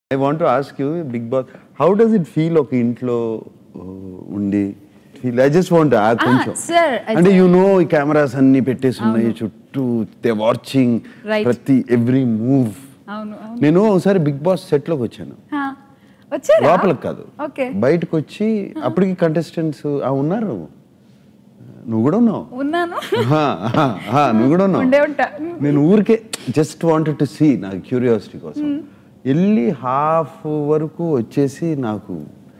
I want ask you big boss how does it feel ఒక ఇంట్లో uh, ఉండి feel I just want కొంచెం sir, I- అంటే you know ఈ cameras అన్ని పెట్టేసి ఉన్నాయి చుట్టూ దే వాచింగ్ Right. ప్రతి ఎవ్రీ మూవ్ అవును అవును నేను ఒకసారి బిగ్ బాస్ సెట్ లోకి వచ్చాను హా. వచ్చారా లోపలికి కాదు ఓకే బయటకు వచ్చి అప్పటికి కంటెస్టెంట్స్ ఉన్నారు నువ్వు కూడా ఉన్నావు ఉన్నాను హా, హా, హా, నువ్వు కూడా ఉన్నావు ఉండే ఉంటా నేను ఊరికే జస్ట్ వాంటెడ్ టు సీ నాకు క్యూరియాసిటీ కోసం వెళ్ళి హాఫ్ వరకు వచ్చేసి నాకు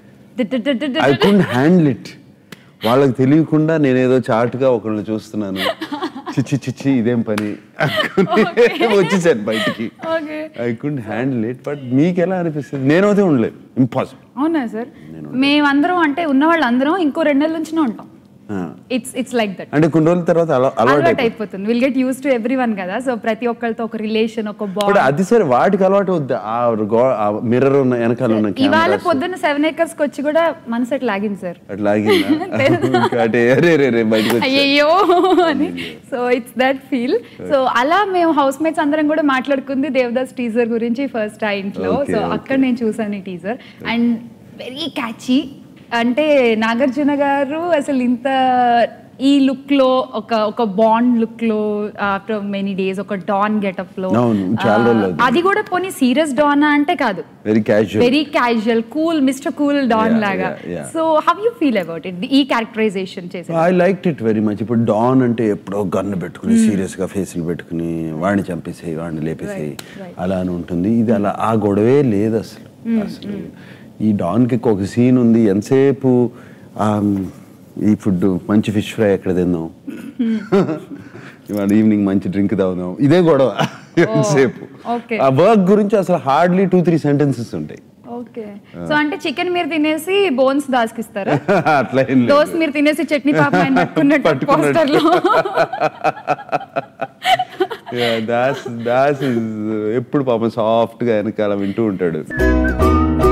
ఐ కుండ్ హ్యాండిల్ ఇట్ వాళ్ళకి తెలియకుండా నేనేదో చాటుగా ఒకళ్ళు చూస్తున్నాను చిచ్చి చిచ్చి ఇదేం పని అనుకుని వచ్చేసాను బయటికి okay I could handle it but మీకు ఎలా అనిపిస్తుంది నేనైతే ఉండలేదు ఇంపాసిబుల్ అవునా సార్ మేమందరం అంటే ఉన్న వాళ్ళందరం ఇంకో రెండు నెలల నుంచినే ఉంటాం ఇట్స్ ఇట్స్ లైక్ దట్ అంటే కొన్ని రోజుల తర్వాత అలా అలవాటు అలవాటు అయిపోతుంది అయిపోతుంది will get used to every one కదా సో ప్రతి ఒక్కరితో ఒక రిలేషన్ ఒక బట్ బాండ్ అది సరే వాటికి అలవాటు వద్దు ఆ గో- ఆ మిర్రర్ ఉన్న వెనకాల ఉన్న ఇవాళ కెమెరాస్ పొద్దున్న సెవెన్ ఏకర్స్ కి వచ్చి కూడా మనసు అట్లా లాగింది సార్ అట్లా ఆగిందా? ఇంకా అంటే అరే రే రే బయటకు వచ్చా. అయ్యయ్యో అని so it's that feel so అలా మేము హౌస్ మేట్స్ అందరం కూడా మాట్లాడుకుంది దేవదాస్ టీజర్ గురించి ఫస్ట్ ఆ ఇంట్లో Okay, సో okay. అక్కడ నేను చూసాను ఈ టీజర్ అండ్ వెరీ క్యాచీ అంటే నాగార్జున గారు అసలు ఇంత ఈ లుక్ లో ఒక ఒక బాండ్ లుక్ లో ఆఫ్టర్ మెనీ డేస్ ఒక డాన్ గెటప్ లో అవును, చాలా రోజులు అవుతుంది. అది కూడా పోనీ సీరియస్ డాన్ అంటే కాదు very casual very casual cool mister cool don Yeah, లాగా yeah, yeah. So how you feel about it ఈ క్యారెక్టరైజేషన్ చేసి I like it very much ఇప్పుడు డాన్ అంటే ఎప్పుడో గన్ను పెట్టుకుని సీరియస్ గా ఫేసులు పెట్టుకుని వాడిని చంపేసేయి వాడిని లేపేసేయి right. అలా అని ఉంటుంది ఇది అలా ఆ గొడవే లేదు అసలు అసలు ఈ డాన్ కి ఒక సీన్ ఉంది ఎంతసేపు ఆ, ఈ ఫుడ్ మంచి ఫిష్ ఫ్రై ఎక్కడ తిందాం ఇవాళ ఈవినింగ్ మంచి డ్రింక్ తాగుదాం ఇదే గొడవ ఎంతసేపు okay. ఆ వర్క్ గురించి అసలు హార్డ్లీ టూ త్రీ సెంటెన్సెస్ ఉంటాయి ఓకే సో అంటే చికెన్ మీరు తినేసి బోన్స్ దాస్కిస్తారా అట్లా ఏం లేదు. దోస్ మీరు తినేసి చట్నీ పాప ఆయన పట్టుకున్నట్టు పట్టుకున్నట్టు. పోస్టర్ లో దాస్ దాస్ ఇస్ ఎప్పుడు పాపం సాఫ్ట్ గా వెనకాల వింటూ ఉంటాడు